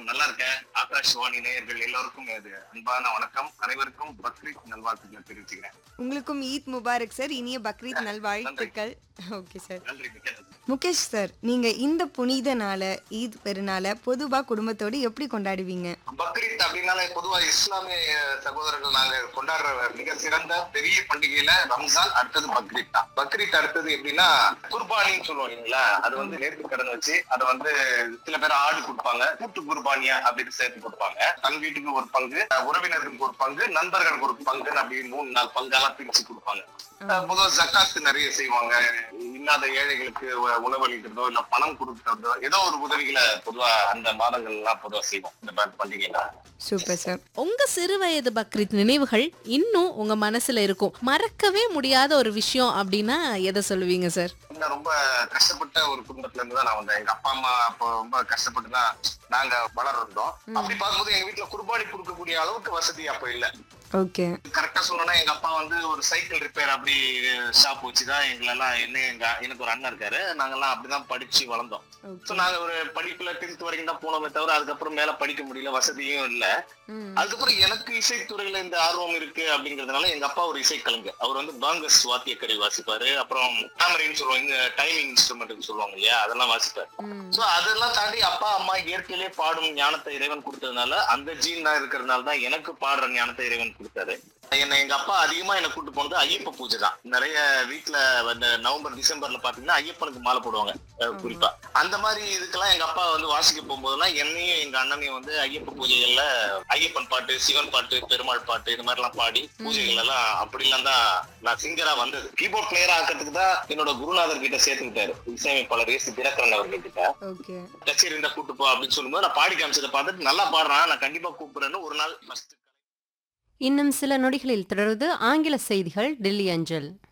நல்லா இருக்கேன் ஆகாஷ்வாணி நேயர்கள் எல்லோருக்கும் இது அன்பான வணக்கம் அனைவருக்கும் பக்ரீத் நல்வாழ்த்துக்களை தெரிவிச்சுக்கிறேன் உங்களுக்கும் ஈத் முபாரக் சார் இனிய பக்ரீத் நல்வாழ்த்துக்கள் ஓகே சார் நன்றி மிக்க நன்றி முகேஷ் சார் நீங்க இந்த புனித நாளை ஈத் பெருநாளை பொதுவா குடும்பத்தோடு எப்படி கொண்டாடுவீங்க பக்ரீத் அப்படின்னாலே பொதுவா இஸ்லாமிய சகோதரர்கள் நாங்க கொண்டாடுற மிக சிறந்த பெரிய பண்டிகையில ரம்ஜான் அடுத்தது பக்ரீத் தான் பக்ரீத் அடுத்தது எப்படின்னா குர்பானின்னு சொல்லுவோம் இல்லைங்களா அது வந்து நேர்த்து கடன் வச்சு அதை வந்து சில பேர் ஆடு கொடுப்பாங்க கூட்டு குர்பானியா அப்படின்னு சேர்த்து கொடுப்பாங்க தன் வீட்டுக்கு ஒரு பங்கு உறவினர்களுக்கு ஒரு பங்கு நண்பர்களுக்கு ஒரு பங்கு அப்படி மூணு நாலு பங்கெல்லாம் பிரிச்சு கொடுப்பாங்க அஹ் பொதுவா ஜக்காத்து நிறைய செய்வாங்க இல்லாத ஏழைகளுக்கு உ- உணவளிக்கிறதோ இல்ல பணம் கொடுக்கறதோ ஏதோ ஒரு உதவிகளை பொதுவா அந்த மாதங்கள் எல்லாம் பொதுவா செய்வோம் இந்த ப- பண்டிகையில சூப்பர் சார் உங்க சிறு வயது பக்ரீத் நினைவுகள் இன்னும் உங்க மனசுல இருக்கும் மறக்கவே முடியாத ஒரு விஷயம் அப்படின்னா எதை சொல்லுவீங்க சார் நான் ரொம்ப கஷ்டப்பட்ட ஒரு குடும்பத்துல இருந்து தான் நான் வந்தேன் எங்க அப்பா அம்மா அப்போ ரொம்ப கஷ்டப்பட்டு தான் நாங்க வளர்ந்தோம் அப்படி பார்க்கும்போது எங்க வீட்டுல குர்பானி கொடுக்கக்கூடிய அளவுக்கு வசதி அப்ப இல்ல ஓகே கரெக்டா சொல்லணும்னா எங்க அப்பா வந்து ஒரு சைக்கிள் ரிப்பேர் அப்படி ஷாப் வச்சுதான் எங்களெல்லாம் என்ன எங்க எனக்கு ஒரு அண்ணன் இருக்காரு நாங்கெல்லாம் அப்படிதான் படிச்சு வளர்ந்தோம் சோ நாங்க ஒரு படிப்புல டென்த் வரைக்கும் தான் போனோமே தவிர அதுக்கப்புறம் மேல படிக்க முடியல வசதியும் இல்ல அதுக்கப்புறம் எனக்கு இசைத்துறையில இந்த ஆர்வம் இருக்கு அப்படிங்கறதுனால எங்க அப்பா ஒரு இசைக்கலைஞர் அவர் வந்து பாங்கஸ் வாத்தியக்கரை வாசிப்பாரு அப்புறம் கேமரின்னு சொல்லுவாங்க இந்த டைமிங் இன்ஸ்ட்ருமெண்ட் சொல்லுவாங்க இல்லையா அதெல்லாம் வாசிப்பாரு சோ அதெல்லாம் தாண்டி அப்பா அம்மா இயற்கையிலே பாடும் ஞானத்தை இறைவன் கொடுத்ததுனால அந்த ஜீன் தான் இருக்கிறதுனால தான் எனக்கு பாடுற ஞானத்தை இறைவன் கொடுத்தாரு என்ன எங்க அப்பா அதிகமா என்ன கூட்டு போனது ஐயப்ப பூஜை தான் நிறைய வீட்டுல வந்து நவம்பர் டிசம்பர்ல பாத்தீங்கன்னா ஐயப்பனுக்கு மாலை போடுவாங்க அஹ் குறிப்பா அந்த மாதிரி இதுக்கெல்லாம் எங்க அப்பா வந்து வாசிக்க போகும்போதெல்லாம் என்னையும் எங்க அண்ணனையும் வந்து ஐயப்ப பூஜைகள்ல ஐயப்பன் பாட்டு சிவன் பாட்டு பெருமாள் பாட்டு இது மாதிரி எல்லாம் பாடி பூஜைகள் எல்லாம் அப்படிலாம் தான் நான் சிங்கரா வந்தது கீபோர்ட் பிளேயர் ஆக்கிறதுக்கு தான் என்னோட குருநாதர் கிட்ட சேர்த்துக்கிட்டாரு இசையமைப்பாளர் ஏசி தினகரன் அவர்கள் கிட்ட ஓகே கச்சேரி இருந்தா கூட்டு போ அப்படின்னு சொல்லும்போது நான் பாடி காமிச்சதை பார்த்துட்டு நல்லா பாடுறான் நான் கண்டிப்பா கூப்பிடுறேன்னு ஒரு நாள் ஃபர்ஸ்ட் இன்னும் சில நொடிகளில் தொடர்வது ஆங்கில செய்திகள் டெல்லி அஞ்சல்